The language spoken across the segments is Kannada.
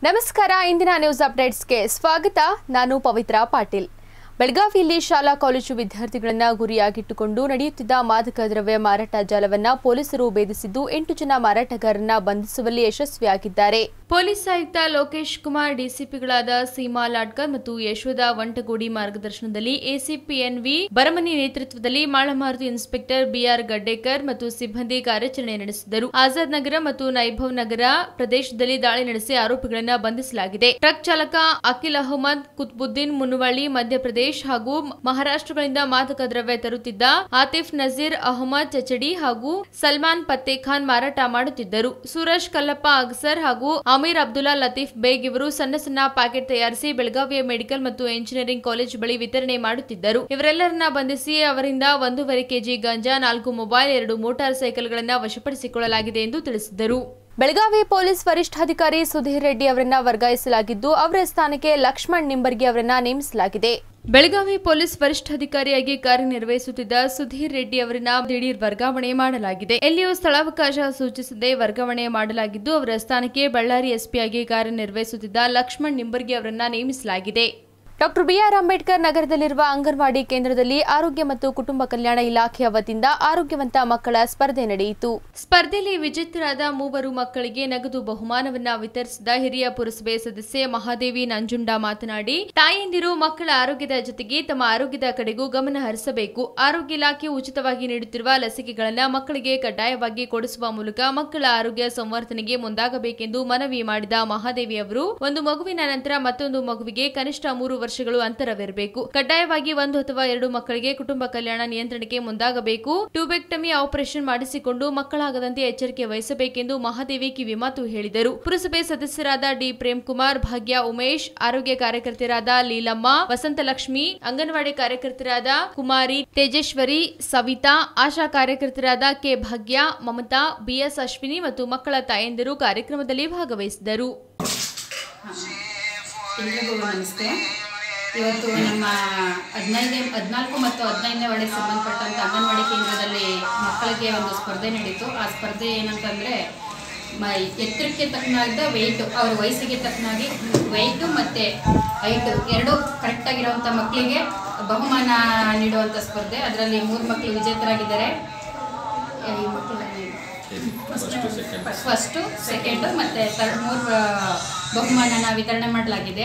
ನಮಸ್ಕಾರ ಇಂದಿನ ನ್ಯೂಸ್ ಅಪ್ಡೇಟ್ಸ್ಗೆ ಸ್ವಾಗತ ನಾನು ಪವಿತ್ರ ಪಾಟೀಲ್ ಬೆಳಗಾವಿಯಲ್ಲಿ ಶಾಲಾ ಕಾಲೇಜು ವಿದ್ಯಾರ್ಥಿಗಳನ್ನ ಗುರಿಯಾಗಿಟ್ಟುಕೊಂಡು ನಡೆಯುತ್ತಿದ್ದ ಮಾದಕ ದ್ರವ್ಯ ಮಾರಾಟ ಜಾಲವನ್ನ ಪೊಲೀಸರು ಭೇದಿಸಿದ್ದು ಎಂಟು ಜನ ಮಾರಾಟಗಾರರನ್ನ ಬಂಧಿಸುವಲ್ಲಿ ಯಶಸ್ವಿಯಾಗಿದ್ದಾರೆ ಪೊಲೀಸ್ ಆಯುಕ್ತ ಲೋಕೇಶ್ ಕುಮಾರ್ ಡಿಸಿಪಿಗಳಾದ ಸೀಮಾ ಲಾಡ್ಕರ್ ಮತ್ತು ಯಶೋಧ ವಂಟಗೋಡಿ ಮಾರ್ಗದರ್ಶನದಲ್ಲಿ ಎಸಿಪಿ ಎನ್ವಿ ಬರಮನಿ ನೇತೃತ್ವದಲ್ಲಿ ಮಾಳಮಾರುತಿ ಇನ್ಸ್ಪೆಕ್ಟರ್ ಬಿಆರ್ ಗಡ್ಡೇಕರ್ ಮತ್ತು ಸಿಬ್ಬಂದಿ ಕಾರ್ಯಾಚರಣೆ ನಡೆಸಿದರು ಆಜಾದ್ ನಗರ ಮತ್ತು ನೈಭವ್ ನಗರ ಪ್ರದೇಶದಲ್ಲಿ ದಾಳಿ ನಡೆಸಿ ಆರೋಪಿಗಳನ್ನ ಬಂಧಿಸಲಾಗಿದೆ ಟ್ರಕ್ ಚಾಲಕ ಅಖಿಲ್ ಅಹಮದ್ ಕುತ್ಬುದ್ದೀನ್ ಮುನುವಳ್ಳಿ ಮಧ್ಯಪ್ರದೇಶ ಹಾಗೂ ಮಹಾರಾಷ್ಟ್ರಗಳಿಂದ ಮಾದಕ ದ್ರವ್ಯ ತರುತ್ತಿದ್ದ ಆತಿಫ್ ನಜೀರ್ ಅಹಮದ್ ಚಚಡಿ ಹಾಗೂ ಸಲ್ಮಾನ್ ಪತ್ತೆ ಖಾನ್ ಮಾರಾಟ ಮಾಡುತ್ತಿದ್ದರು ಸೂರಜ್ ಕಲ್ಲಪ್ಪ ಅಗ್ಸರ್ ಹಾಗೂ ಅಮೀರ್ ಅಬ್ದುಲ್ಲಾ ಲತೀಫ್ ಬೇಗ್ ಇವರು ಸಣ್ಣ ಸಣ್ಣ ಪ್ಯಾಕೆಟ್ ತಯಾರಿಸಿ ಬೆಳಗಾವಿಯ ಮೆಡಿಕಲ್ ಮತ್ತು ಎಂಜಿನಿಯರಿಂಗ್ ಕಾಲೇಜ್ ಬಳಿ ವಿತರಣೆ ಮಾಡುತ್ತಿದ್ದರು ಇವರೆಲ್ಲರನ್ನ ಬಂಧಿಸಿ ಅವರಿಂದ ಒಂದೂವರೆ ಕೆಜಿ ಗಂಜಾ ನಾಲ್ಕು ಮೊಬೈಲ್ ಎರಡು ಮೋಟಾರ್ ಸೈಕಲ್ಗಳನ್ನ ವಶಪಡಿಸಿಕೊಳ್ಳಲಾಗಿದೆ ಎಂದು ತಿಳಿಸಿದರು ಬೆಳಗಾವಿ ಪೊಲೀಸ್ ವರಿಷ್ಠಾಧಿಕಾರಿ ಸುಧೀರ್ ರೆಡ್ಡಿ ಅವರನ್ನ ವರ್ಗಾಯಿಸಲಾಗಿದ್ದು ಅವರ ಸ್ಥಾನಕ್ಕೆ ಲಕ್ಷ್ಮಣ್ ನಿಂಬರ್ಗಿ ಅವರನ್ನ ನೇಮಿಸಲಾಗಿದೆ ಬೆಳಗಾವಿ ಪೊಲೀಸ್ ವರಿಷ್ಠಾಧಿಕಾರಿಯಾಗಿ ಕಾರ್ಯನಿರ್ವಹಿಸುತ್ತಿದ್ದ ಸುಧೀರ್ ರೆಡ್ಡಿ ಅವರನ್ನ ದಿಢೀರ್ ವರ್ಗಾವಣೆ ಮಾಡಲಾಗಿದೆ ಎಲ್ಲಿಯೂ ಸ್ಥಳಾವಕಾಶ ಸೂಚಿಸದೆ ವರ್ಗಾವಣೆ ಮಾಡಲಾಗಿದ್ದು ಅವರ ಸ್ಥಾನಕ್ಕೆ ಬಳ್ಳಾರಿ ಎಸ್ಪಿಯಾಗಿ ಕಾರ್ಯನಿರ್ವಹಿಸುತ್ತಿದ್ದ ಲಕ್ಷ್ಮಣ್ ನಿಂಬರ್ಗಿ ಅವರನ್ನ ನೇಮಿಸಲಾಗಿದೆ ಡಾಕ್ಟರ್ ಬಿಆರ್ ಅಂಬೇಡ್ಕರ್ ನಗರದಲ್ಲಿರುವ ಅಂಗನವಾಡಿ ಕೇಂದ್ರದಲ್ಲಿ ಆರೋಗ್ಯ ಮತ್ತು ಕುಟುಂಬ ಕಲ್ಯಾಣ ಇಲಾಖೆಯ ವತಿಯಿಂದ ಆರೋಗ್ಯವಂತ ಮಕ್ಕಳ ಸ್ಪರ್ಧೆ ನಡೆಯಿತು ಸ್ಪರ್ಧೆಯಲ್ಲಿ ವಿಜೇತರಾದ ಮೂವರು ಮಕ್ಕಳಿಗೆ ನಗದು ಬಹುಮಾನವನ್ನ ವಿತರಿಸಿದ ಹಿರಿಯ ಪುರಸಭೆ ಸದಸ್ಯೆ ಮಹಾದೇವಿ ನಂಜುಂಡ ಮಾತನಾಡಿ ತಾಯಂದಿರು ಮಕ್ಕಳ ಆರೋಗ್ಯದ ಜೊತೆಗೆ ತಮ್ಮ ಆರೋಗ್ಯದ ಕಡೆಗೂ ಗಮನ ಹರಿಸಬೇಕು ಆರೋಗ್ಯ ಇಲಾಖೆ ಉಚಿತವಾಗಿ ನೀಡುತ್ತಿರುವ ಲಸಿಕೆಗಳನ್ನು ಮಕ್ಕಳಿಗೆ ಕಡ್ಡಾಯವಾಗಿ ಕೊಡಿಸುವ ಮೂಲಕ ಮಕ್ಕಳ ಆರೋಗ್ಯ ಸಂವರ್ಧನೆಗೆ ಮುಂದಾಗಬೇಕೆಂದು ಮನವಿ ಮಾಡಿದ ಮಹಾದೇವಿ ಅವರು ಒಂದು ಮಗುವಿನ ನಂತರ ಮತ್ತೊಂದು ಮಗುವಿಗೆ ಕನಿಷ್ಠ ಮೂರು ವರ್ಷಗಳು ಅಂತರವಿರಬೇಕು ಕಡ್ಡಾಯವಾಗಿ ಒಂದು ಅಥವಾ ಎರಡು ಮಕ್ಕಳಿಗೆ ಕುಟುಂಬ ಕಲ್ಯಾಣ ನಿಯಂತ್ರಣಕ್ಕೆ ಮುಂದಾಗಬೇಕು ಟ್ಯೂಬೆಕ್ಟಮಿ ಆಪರೇಷನ್ ಮಾಡಿಸಿಕೊಂಡು ಮಕ್ಕಳಾಗದಂತೆ ಎಚ್ಚರಿಕೆ ವಹಿಸಬೇಕೆಂದು ಮಹಾದೇವಿ ಕಿವಿಮಾತು ಹೇಳಿದರು ಪುರಸಭೆ ಸದಸ್ಯರಾದ ಡಿ ಪ್ರೇಮ್ ಕುಮಾರ್ ಭಾಗ್ಯ ಉಮೇಶ್ ಆರೋಗ್ಯ ಕಾರ್ಯಕರ್ತರಾದ ಲೀಲಮ್ಮ ವಸಂತಲಕ್ಷ್ಮಿ ಅಂಗನವಾಡಿ ಕಾರ್ಯಕರ್ತರಾದ ಕುಮಾರಿ ತೇಜೇಶ್ವರಿ ಸವಿತಾ ಆಶಾ ಕಾರ್ಯಕರ್ತರಾದ ಕೆ ಭಾಗ್ಯ ಮಮತಾ ಬಿಎಸ್ ಅಶ್ವಿನಿ ಮತ್ತು ಮಕ್ಕಳ ತಾಯಂದಿರು ಕಾರ್ಯಕ್ರಮದಲ್ಲಿ ಭಾಗವಹಿಸಿದರು ಎಲ್ರಿಗೂ ನಮಸ್ತೆ ಇವತ್ತು ನಮ್ಮ ಹದಿನೈದನೇ ಹದಿನಾಲ್ಕು ಮತ್ತು ಹದಿನೈದನೇ ವಾರ್ಡಿಗೆ ಸಂಬಂಧಪಟ್ಟಂಥ ಅಂಗನವಾಡಿ ಕೇಂದ್ರದಲ್ಲಿ ಮಕ್ಕಳಿಗೆ ಒಂದು ಸ್ಪರ್ಧೆ ನಡೀತು ಆ ಸ್ಪರ್ಧೆ ಏನಂತಂದರೆ ಮ ಎತ್ತರಕ್ಕೆ ತಕ್ಕನಾದ ವೆಯ್ಟು ಅವ್ರ ವಯಸ್ಸಿಗೆ ತಕ್ಕನಾಗಿ ವೆಯ್ಟು ಮತ್ತು ಹೈಟು ಎರಡೂ ಕರೆಕ್ಟಾಗಿರೋವಂಥ ಮಕ್ಕಳಿಗೆ ಬಹುಮಾನ ನೀಡುವಂಥ ಸ್ಪರ್ಧೆ ಅದರಲ್ಲಿ ಮೂರು ಮಕ್ಕಳು ವಿಜೇತರಾಗಿದ್ದಾರೆ ಈ ಮಕ್ಕಳು ಫಸ್ಟು ಸೆಕೆಂಡು ಮತ್ತು ತರ್ಡ್ ಮೂರು ಬಹುಮಾನನ ವಿತರಣೆ ಮಾಡಲಾಗಿದೆ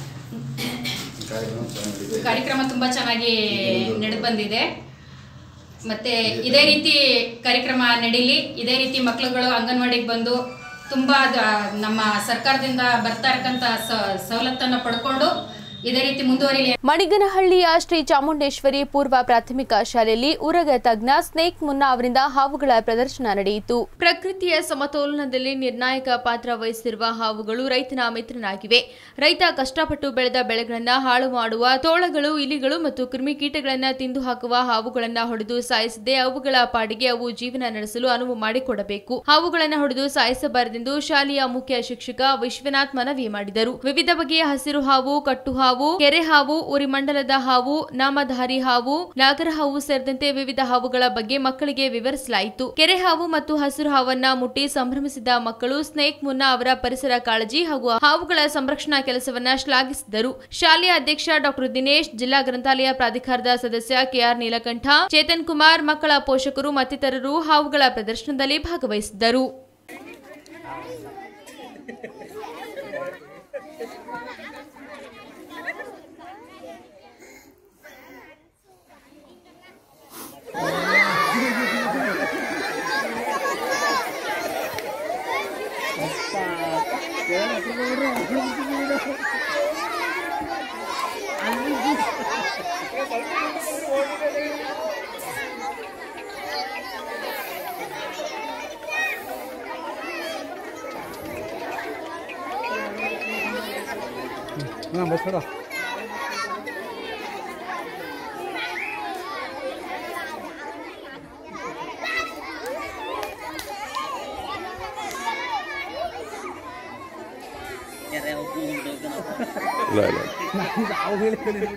ಕಾರ್ಯಕ್ರಮ ತುಂಬ ಚೆನ್ನಾಗಿ ನಡೆದು ಬಂದಿದೆ ಮತ್ತು ಇದೇ ರೀತಿ ಕಾರ್ಯಕ್ರಮ ನಡೀಲಿ ಇದೇ ರೀತಿ ಮಕ್ಕಳುಗಳು ಅಂಗನವಾಡಿಗೆ ಬಂದು ತುಂಬ ನಮ್ಮ ಸರ್ಕಾರದಿಂದ ಬರ್ತಾ ಇರಕ್ಕಂಥ ಸವಲತ್ತನ್ನು ಪಡ್ಕೊಂಡು ಇದೇ ರೀತಿ ಮುಂದುವರಿಲಿ ಮಣಿಗನಹಳ್ಳಿಯ ಶ್ರೀ ಚಾಮುಂಡೇಶ್ವರಿ ಪೂರ್ವ ಪ್ರಾಥಮಿಕ ಶಾಲೆಯಲ್ಲಿ ಉರಗ ತಜ್ಞ ಸ್ನೇಕ್ ಮುನ್ನಾ ಅವರಿಂದ ಹಾವುಗಳ ಪ್ರದರ್ಶನ ನಡೆಯಿತು ಪ್ರಕೃತಿಯ ಸಮತೋಲನದಲ್ಲಿ ನಿರ್ಣಾಯಕ ಪಾತ್ರ ವಹಿಸಿರುವ ಹಾವುಗಳು ರೈತನ ಮಿತ್ರನಾಗಿವೆ ರೈತ ಕಷ್ಟಪಟ್ಟು ಬೆಳೆದ ಬೆಳೆಗಳನ್ನ ಹಾಳು ಮಾಡುವ ತೋಳಗಳು ಇಲಿಗಳು ಮತ್ತು ಕ್ರಿಮಿಕೀಟಗಳನ್ನ ತಿಂದು ಹಾಕುವ ಹಾವುಗಳನ್ನ ಹೊಡೆದು ಸಾಯಿಸದೆ ಅವುಗಳ ಪಾಡಿಗೆ ಅವು ಜೀವನ ನಡೆಸಲು ಅನುವು ಮಾಡಿಕೊಡಬೇಕು ಹಾವುಗಳನ್ನ ಹೊಡೆದು ಸಾಯಿಸಬಾರದೆಂದು ಶಾಲೆಯ ಮುಖ್ಯ ಶಿಕ್ಷಕ ವಿಶ್ವನಾಥ್ ಮನವಿ ಮಾಡಿದರು ವಿವಿಧ ಬಗೆಯ ಹಸಿರು ಹಾವು ಕಟ್ಟು ಹಾವು ಕೆರೆ ಹಾವು ಉರಿಮಂಡಲದ ಹಾವು ನಾಮಧಾರಿ ಹಾವು ನಾಗರ ಹಾವು ಸೇರಿದಂತೆ ವಿವಿಧ ಹಾವುಗಳ ಬಗ್ಗೆ ಮಕ್ಕಳಿಗೆ ವಿವರಿಸಲಾಯಿತು ಕೆರೆ ಹಾವು ಮತ್ತು ಹಸಿರು ಹಾವನ್ನ ಮುಟ್ಟಿ ಸಂಭ್ರಮಿಸಿದ ಮಕ್ಕಳು ಸ್ನೇಕ್ ಮುನ್ನಾ ಅವರ ಪರಿಸರ ಕಾಳಜಿ ಹಾಗೂ ಹಾವುಗಳ ಸಂರಕ್ಷಣಾ ಕೆಲಸವನ್ನ ಶ್ಲಾಘಿಸಿದರು ಶಾಲೆಯ ಅಧ್ಯಕ್ಷ ಡಾಕ್ಟರ್ ದಿನೇಶ್ ಜಿಲ್ಲಾ ಗ್ರಂಥಾಲಯ ಪ್ರಾಧಿಕಾರದ ಸದಸ್ಯ ಕೆಆರ್ ನೀಲಕಂಠ ಚೇತನ್ ಕುಮಾರ್ ಮಕ್ಕಳ ಪೋಷಕರು ಮತ್ತಿತರರು ಹಾವುಗಳ ಪ್ರದರ್ಶನದಲ್ಲಿ ಭಾಗವಹಿಸಿದ್ದರು ಹಾಂ ಬಸ್ ಬೇಡ ಇಲ್ಲ ಇಲ್ಲ ನಾವು ಹೇಳಿದ್ದೇನೆ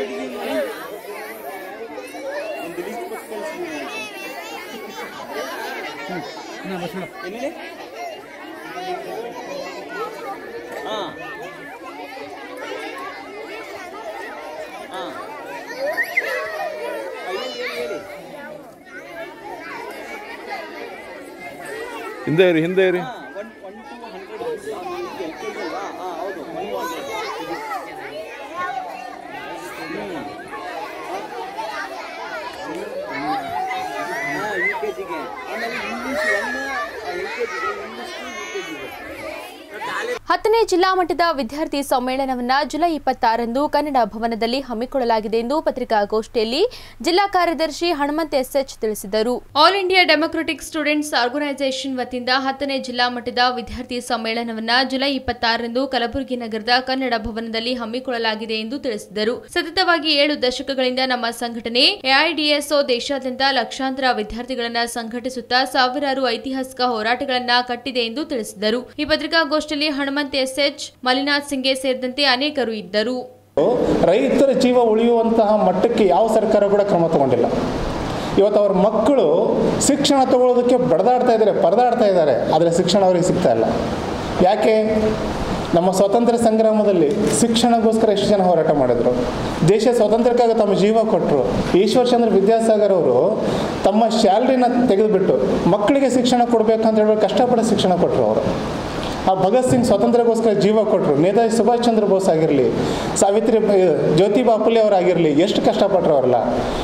ಹ್ಞೂ ಬಸ್ ಬಿಡು ಹಿಂದೆ ಇರಿ ಹಿಂದೆ ಇರಿ ಹತ್ತನೇ ಜಿಲ್ಲಾ ಮಟ್ಟದ ವಿದ್ಯಾರ್ಥಿ ಸಮ್ಮೇಳನವನ್ನ ಜುಲೈ ಇಪ್ಪತ್ತಾರಂದು ಕನ್ನಡ ಭವನದಲ್ಲಿ ಹಮ್ಮಿಕೊಳ್ಳಲಾಗಿದೆ ಎಂದು ಪತ್ರಿಕಾಗೋಷ್ಠಿಯಲ್ಲಿ ಜಿಲ್ಲಾ ಕಾರ್ಯದರ್ಶಿ ಹನುಮಂತ್ ಎಸ್ಎಚ್ ತಿಳಿಸಿದರು All India Democratic Students Organisation ವತಿಯಿಂದ ಹತ್ತನೇ ಜಿಲ್ಲಾ ಮಟ್ಟದ ವಿದ್ಯಾರ್ಥಿ ಸಮ್ಮೇಳನವನ್ನ ಜುಲೈ ಇಪ್ಪತ್ತಾರರಂದು ಕಲಬುರಗಿ ನಗರದ ಕನ್ನಡ ಭವನದಲ್ಲಿ ಹಮ್ಮಿಕೊಳ್ಳಲಾಗಿದೆ ಎಂದು ತಿಳಿಸಿದರು ಸತತವಾಗಿ ಏಳು ದಶಕಗಳಿಂದ ನಮ್ಮ ಸಂಘಟನೆ ಎಐಡಿಎಸ್ಒ ದೇಶಾದ್ಯಂತ ಲಕ್ಷಾಂತರ ವಿದ್ಯಾರ್ಥಿಗಳನ್ನ ಸಂಘಟಿಸುತ್ತಾ ಸಾವಿರಾರು ಐತಿಹಾಸಿಕ ಹೋರಾಟಗಳನ್ನ ಕಟ್ಟಿದೆ ಎಂದು ತಿಳಿಸಿದರು ಈ ಪತ್ರಿಕಾಗೋಷ್ಠಿಯಲ್ಲಿ ಹನುಮಂತ್ ಎಸ್ಎಚ್ ಮಲಿನಾಥ್ ಸಿಂಗೆ ಸೇರಿದಂತೆ ಅನೇಕರು ಇದ್ದರು ರೈತರ ಜೀವ ಉಳಿಯುವಂತಹ ಮಟ್ಟಕ್ಕೆ ಯಾವ ಸರ್ಕಾರ ಕೂಡ ಕ್ರಮ ತಗೊಂಡಿಲ್ಲ ಇವತ್ತು ಅವ್ರ ಮಕ್ಕಳು ಶಿಕ್ಷಣ ತಗೊಳ್ಳೋದಕ್ಕೆ ಬಡದಾಡ್ತಾ ಇದ್ದಾರೆ ಪರದಾಡ್ತಾ ಇದ್ದಾರೆ ಆದರೆ ಶಿಕ್ಷಣ ಅವರಿಗೆ ಸಿಗ್ತಾ ಇಲ್ಲ ಯಾಕೆ ನಮ್ಮ ಸ್ವಾತಂತ್ರ್ಯ ಸಂಗ್ರಾಮದಲ್ಲಿ ಶಿಕ್ಷಣಕ್ಕೋಸ್ಕರ ಎಷ್ಟು ಜನ ಹೋರಾಟ ಮಾಡಿದರು ದೇಶ ಸ್ವಾತಂತ್ರ್ಯಕ್ಕಾಗಿ ತಮ್ಮ ಜೀವ ಕೊಟ್ಟರು ಈಶ್ವರ್ಚಂದ್ರ ವಿದ್ಯಾಸಾಗರ್ ಅವರು ತಮ್ಮ ಸ್ಯಾಲ್ರಿನ ತೆಗೆದುಬಿಟ್ಟು ಮಕ್ಕಳಿಗೆ ಶಿಕ್ಷಣ ಕೊಡಬೇಕು ಅಂತ ಹೇಳಿ ಕಷ್ಟಪಟ್ಟು ಶಿಕ್ಷಣ ಕೊಟ್ಟರು ಅವರು ಆ ಭಗತ್ ಸಿಂಗ್ ಸ್ವಾತಂತ್ರ್ಯಕ್ಕೋಸ್ಕರ ಜೀವ ಕೊಟ್ಟರು ನೇತಾಜಿ ಸುಭಾಷ್ ಚಂದ್ರ ಬೋಸ್ ಆಗಿರಲಿ ಸಾವಿತ್ರಿ ಜ್ಯೋತಿಬಾ ಫುಲೆ ಅವರಾಗಿರಲಿ ಎಷ್ಟು ಕಷ್ಟಪಟ್ಟರು ಅವರಲ್ಲ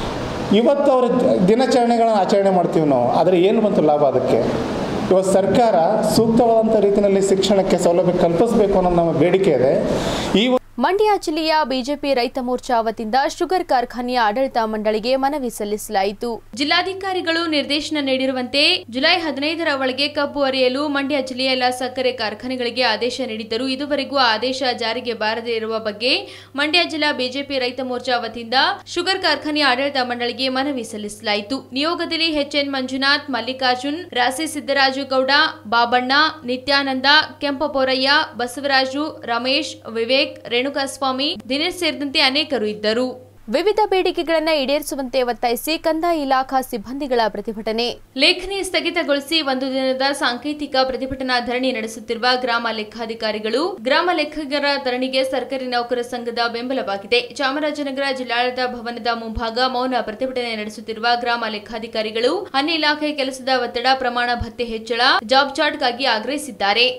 ಇವತ್ತು ಅವರ ದಿನಾಚರಣೆಗಳನ್ನು ಆಚರಣೆ ಮಾಡ್ತೀವಿ ನಾವು ಆದರೆ ಏನು ಬಂತು ಲಾಭ ಅದಕ್ಕೆ ಇವತ್ತು ಸರ್ಕಾರ ಸೂಕ್ತವಾದಂಥ ರೀತಿಯಲ್ಲಿ ಶಿಕ್ಷಣಕ್ಕೆ ಸೌಲಭ್ಯ ಕಲ್ಪಿಸಬೇಕು ಅನ್ನೋದು ನಮ್ಮ ಬೇಡಿಕೆ ಇದೆ ಈ ಮಂಡ್ಯ ಜಿಲ್ಲೆಯ ಬಿಜೆಪಿ ರೈತ ಮೋರ್ಚಾ ವತಿಯಿಂದ ಶುಗರ್ ಕಾರ್ಖಾನೆಯ ಆಡಳಿತ ಮಂಡಳಿಗೆ ಮನವಿ ಸಲ್ಲಿಸಲಾಯಿತು ಜಿಲ್ಲಾಧಿಕಾರಿಗಳು ನಿರ್ದೇಶನ ನೀಡಿರುವಂತೆ ಜುಲೈ ಹದಿನೈದರ ಒಳಗೆ ಕಬ್ಬು ಅರೆಯಲು ಮಂಡ್ಯ ಜಿಲ್ಲೆಯ ಎಲ್ಲ ಸಕ್ಕರೆ ಕಾರ್ಖಾನೆಗಳಿಗೆ ಆದೇಶ ನೀಡಿದ್ದರೂ ಇದುವರೆಗೂ ಆ ಆದೇಶ ಜಾರಿಗೆ ಬಾರದೇ ಇರುವ ಬಗ್ಗೆ ಮಂಡ್ಯ ಜಿಲ್ಲಾ ಬಿಜೆಪಿ ರೈತ ಮೋರ್ಚಾ ವತಿಯಿಂದ ಶುಗರ್ ಕಾರ್ಖಾನೆಯ ಆಡಳಿತ ಮಂಡಳಿಗೆ ಮನವಿ ಸಲ್ಲಿಸಲಾಯಿತು ನಿಯೋಗದಲ್ಲಿ ಎಚ್ಎನ್ ಮಂಜುನಾಥ್ ಮಲ್ಲಿಕಾರ್ಜುನ್ ರಾಸಿ ಸಿದ್ದರಾಜು ಗೌಡ ಬಾಬಣ್ಣ ನಿತ್ಯಾನಂದ ಕೆಂಪಪೋರಯ್ಯ ಬಸವರಾಜು ರಮೇಶ್ ವಿವೇಕ್ ರೇಣುಕಾಸ್ವಾಮಿ ದಿನೇಶ್ ಸೇರಿದಂತೆ ಅನೇಕರು ಇದ್ದರು ವಿವಿಧ ಬೇಡಿಕೆಗಳನ್ನು ಈಡೇರಿಸುವಂತೆ ಒತ್ತಾಯಿಸಿ ಕಂದಾಯ ಇಲಾಖಾ ಸಿಬ್ಬಂದಿಗಳ ಪ್ರತಿಭಟನೆ ಲೇಖನಿ ಸ್ಥಗಿತಗೊಳಿಸಿ ಒಂದು ದಿನದ ಸಾಂಕೇತಿಕ ಪ್ರತಿಭಟನಾ ಧರಣಿ ನಡೆಸುತ್ತಿರುವ ಗ್ರಾಮ ಲೆಕ್ಕಾಧಿಕಾರಿಗಳು ಗ್ರಾಮ ಲೆಕ್ಕಿಗರ ಧರಣಿಗೆ ಸರ್ಕಾರಿ ನೌಕರ ಸಂಘದ ಬೆಂಬಲವಾಗಿದೆ ಚಾಮರಾಜನಗರ ಜಿಲ್ಲಾಡಳಿತ ಭವನದ ಮುಂಭಾಗ ಮೌನ ಪ್ರತಿಭಟನೆ ನಡೆಸುತ್ತಿರುವ ಗ್ರಾಮ ಲೆಕ್ಕಾಧಿಕಾರಿಗಳು ಅನ್ಯ ಇಲಾಖೆ ಕೆಲಸದ ಒತ್ತಡ ಪ್ರಮಾಣ ಭತ್ಯೆ ಹೆಚ್ಚಳ ಜಾಬ್ ಚಾರ್ಟ್ಗಾಗಿ ಆಗ್ರಹಿಸಿದ್ದಾರೆ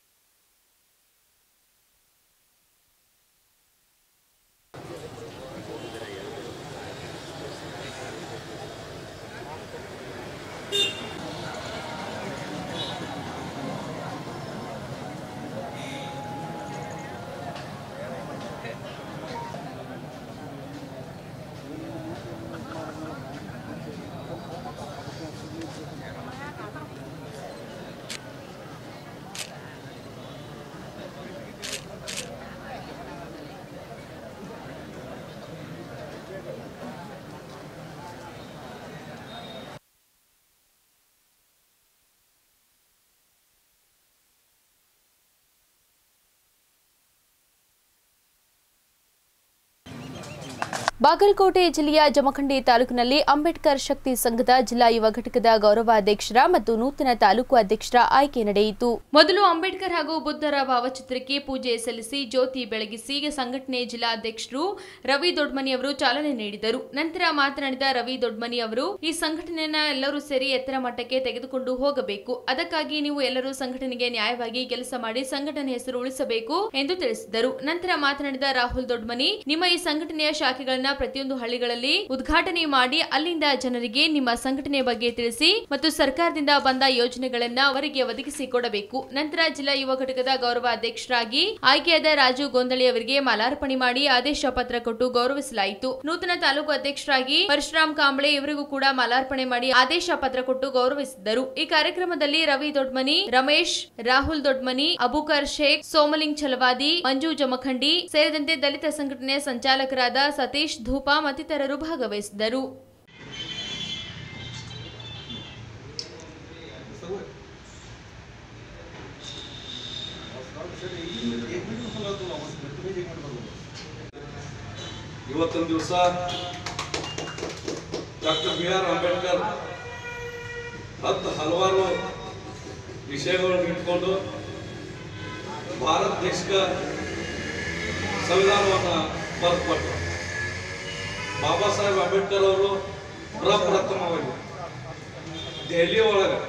ಬಾಗಲಕೋಟೆ ಜಿಲ್ಲೆಯ ಜಮಖಂಡಿ ತಾಲೂಕಿನಲ್ಲಿ ಅಂಬೇಡ್ಕರ್ ಶಕ್ತಿ ಸಂಘದ ಜಿಲ್ಲಾ ಯುವ ಘಟಕದ ಗೌರವಾಧ್ಯಕ್ಷರ ಮತ್ತು ನೂತನ ತಾಲೂಕು ಅಧ್ಯಕ್ಷರ ಆಯ್ಕೆ ನಡೆಯಿತು ಮೊದಲು ಅಂಬೇಡ್ಕರ್ ಹಾಗೂ ಬುದ್ಧರ ಭಾವಚಿತ್ರಕ್ಕೆ ಪೂಜೆ ಸಲ್ಲಿಸಿ ಜ್ಯೋತಿ ಬೆಳಗಿಸಿ ಸಂಘಟನೆ ಜಿಲ್ಲಾಧ್ಯಕ್ಷರು ರವಿ ದೊಡ್ಮನಿ ಅವರು ಚಾಲನೆ ನೀಡಿದರು ನಂತರ ಮಾತನಾಡಿದ ರವಿ ದೊಡ್ಮನಿ ಅವರು ಈ ಸಂಘಟನೆಯನ್ನ ಎಲ್ಲರೂ ಸೇರಿ ಎತ್ತರ ಮಟ್ಟಕ್ಕೆ ತೆಗೆದುಕೊಂಡು ಹೋಗಬೇಕು ಅದಕ್ಕಾಗಿ ನೀವು ಎಲ್ಲರೂ ಸಂಘಟನೆಗೆ ನ್ಯಾಯವಾಗಿ ಕೆಲಸ ಮಾಡಿ ಸಂಘಟನೆ ಹೆಸರು ಉಳಿಸಬೇಕು ಎಂದು ತಿಳಿಸಿದರು ನಂತರ ಮಾತನಾಡಿದ ರಾಹುಲ್ ದೊಡ್ಮನಿ ನಿಮ್ಮ ಈ ಸಂಘಟನೆಯ ಶಾಖೆಗಳನ್ನ ಪ್ರತಿಯೊಂದು ಹಳ್ಳಿಗಳಲ್ಲಿ ಉದ್ಘಾಟನೆ ಮಾಡಿ ಅಲ್ಲಿಂದ ಜನರಿಗೆ ನಿಮ್ಮ ಸಂಘಟನೆ ಬಗ್ಗೆ ತಿಳಿಸಿ ಮತ್ತು ಸರ್ಕಾರದಿಂದ ಬಂದ ಯೋಜನೆಗಳನ್ನ ಅವರಿಗೆ ಒದಗಿಸಿ ಕೊಡಬೇಕು ನಂತರ ಜಿಲ್ಲಾ ಯುವ ಘಟಕದ ಗೌರವ ಅಧ್ಯಕ್ಷರಾಗಿ ಆಯ್ಕೆಯಾದ ರಾಜು ಗೋಂದಳಿ ಅವರಿಗೆ ಮಾಲಾರ್ಪಣೆ ಮಾಡಿ ಆದೇಶ ಪತ್ರ ಕೊಟ್ಟು ಗೌರವಿಸಲಾಯಿತು ನೂತನ ತಾಲೂಕು ಅಧ್ಯಕ್ಷರಾಗಿ ಪರಶುರಾಮ್ ಕಾಂಬ್ಳೆ ಇವರಿಗೂ ಕೂಡ ಮಾಲಾರ್ಪಣೆ ಮಾಡಿ ಆದೇಶ ಪತ್ರ ಕೊಟ್ಟು ಗೌರವಿಸಿದ್ದರು ಈ ಕಾರ್ಯಕ್ರಮದಲ್ಲಿ ರವಿ ದೊಡ್ಮನಿ ರಮೇಶ್ ರಾಹುಲ್ ದೊಡ್ಮನಿ ಅಬುಕರ್ ಶೇಖ್ ಸೋಮಲಿಂಗ್ ಛಲವಾದಿ ಮಂಜು ಜಮಖಂಡಿ ಸೇರಿದಂತೆ ದಲಿತ ಸಂಘಟನೆಯ ಸಂಚಾಲಕರಾದ ಸತೀಶ್ ಧೂಪ ಮತ್ತಿತರರು ಭಾಗವಹಿಸಿದ್ದರು ಇವತ್ತಿನ ದಿವಸ ಡಾಕ್ಟರ್ ಬಿ ಆರ್ ಅಂಬೇಡ್ಕರ್ ಹತ್ತು ಹಲವಾರು ವಿಷಯಗಳನ್ನು ಇಟ್ಕೊಂಡು ಭಾರತ ದೇಶಕ್ಕೆ ಸಂವಿಧಾನವನ್ನು ಬರೆದುಕೊಟ್ಟರು ಬಾಬಾ ಸಾಹೇಬ್ ಅಂಬೇಡ್ಕರ್ ಅವರು ಪ್ರಪ್ರಥಮವಾಗಿ ದೆಹಲಿ ಒಳಗೆ